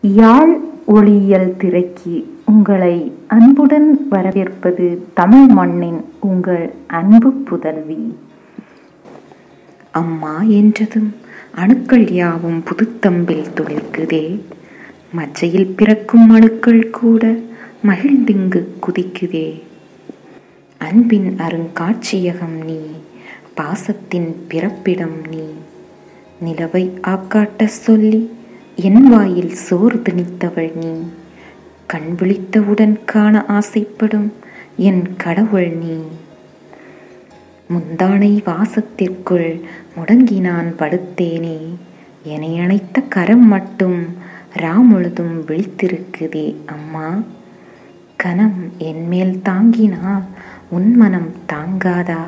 யாழ் ஒளியியல் திரைக்கு உங்களை அன்புடன் வரவேற்பது தமிழ் மண்ணின் உங்கள் அன்பு புதல்வி அம்மா என்றதும் அணுக்கள் யாவும் புதுத்தம்பில் துளிர்க்குதே மச்சையில் பிறக்கும் அணுக்கள் கூட மகிழ்ந்திங்கு குதிக்குதே அன்பின் அருங்காட்சியகம் நீ பாசத்தின் பிறப்பிடம் நீ நிலவை ஆக்காட்ட சொல்லி என் வாயில் சோறு திணித்தவள் நீ கண் விழித்தவுடன் காண ஆசைப்படும் என் கடவுள் நீ முந்தானை வாசத்திற்குள் முடங்கி நான் படுத்தேனே என்னை அணைத்த கரம் மட்டும் ராமுழுதும் விழித்திருக்குதே அம்மா கனம் என்மேல் தாங்கினால் உன் மனம் தாங்காதா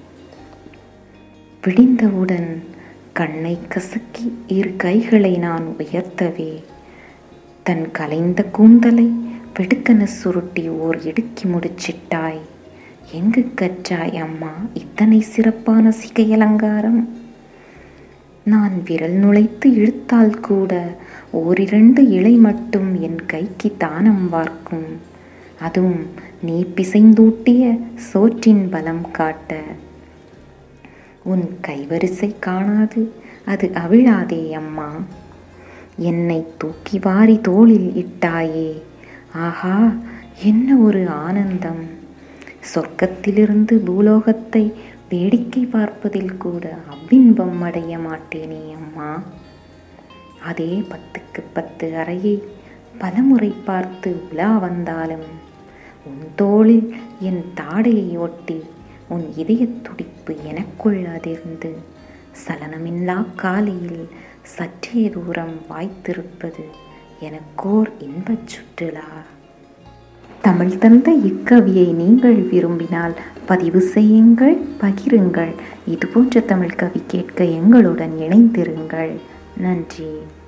விடிந்தவுடன் கண்ணை கசக்கி இரு கைகளை நான் உயர்த்தவே தன் கலைந்த கூந்தலை வெடுக்கன சுருட்டி ஓர் இடுக்கி முடிச்சிட்டாய் எங்கு கற்றாய் அம்மா இத்தனை சிறப்பான சிகை அலங்காரம் நான் விரல் நுழைத்து இழுத்தால் கூட ஓரிரண்டு இலை மட்டும் என் கைக்கு தானம் வார்க்கும் அதுவும் நீ பிசைந்தூட்டிய சோற்றின் பலம் காட்ட உன் கைவரிசை காணாது அது அவிழாதே அம்மா என்னை தூக்கி வாரி தோளில் இட்டாயே ஆஹா என்ன ஒரு ஆனந்தம் சொர்க்கத்திலிருந்து பூலோகத்தை வேடிக்கை பார்ப்பதில் கூட அவ்வின்பம் அடைய மாட்டேனே அம்மா அதே பத்துக்கு பத்து அறையை பலமுறை பார்த்து உலா வந்தாலும் உன் தோளில் என் தாடையை ஒட்டி உன் இதயத் துடிப்பு எனக்குள் அதிர்ந்து சலனமில்லா காலையில் சற்றே தூரம் வாய்த்திருப்பது எனக்கோர் இன்பச் சுற்றுலா தமிழ் தந்த இக்கவியை நீங்கள் விரும்பினால் பதிவு செய்யுங்கள் பகிருங்கள் இதுபோன்ற தமிழ் கவி கேட்க எங்களுடன் இணைந்திருங்கள் நன்றி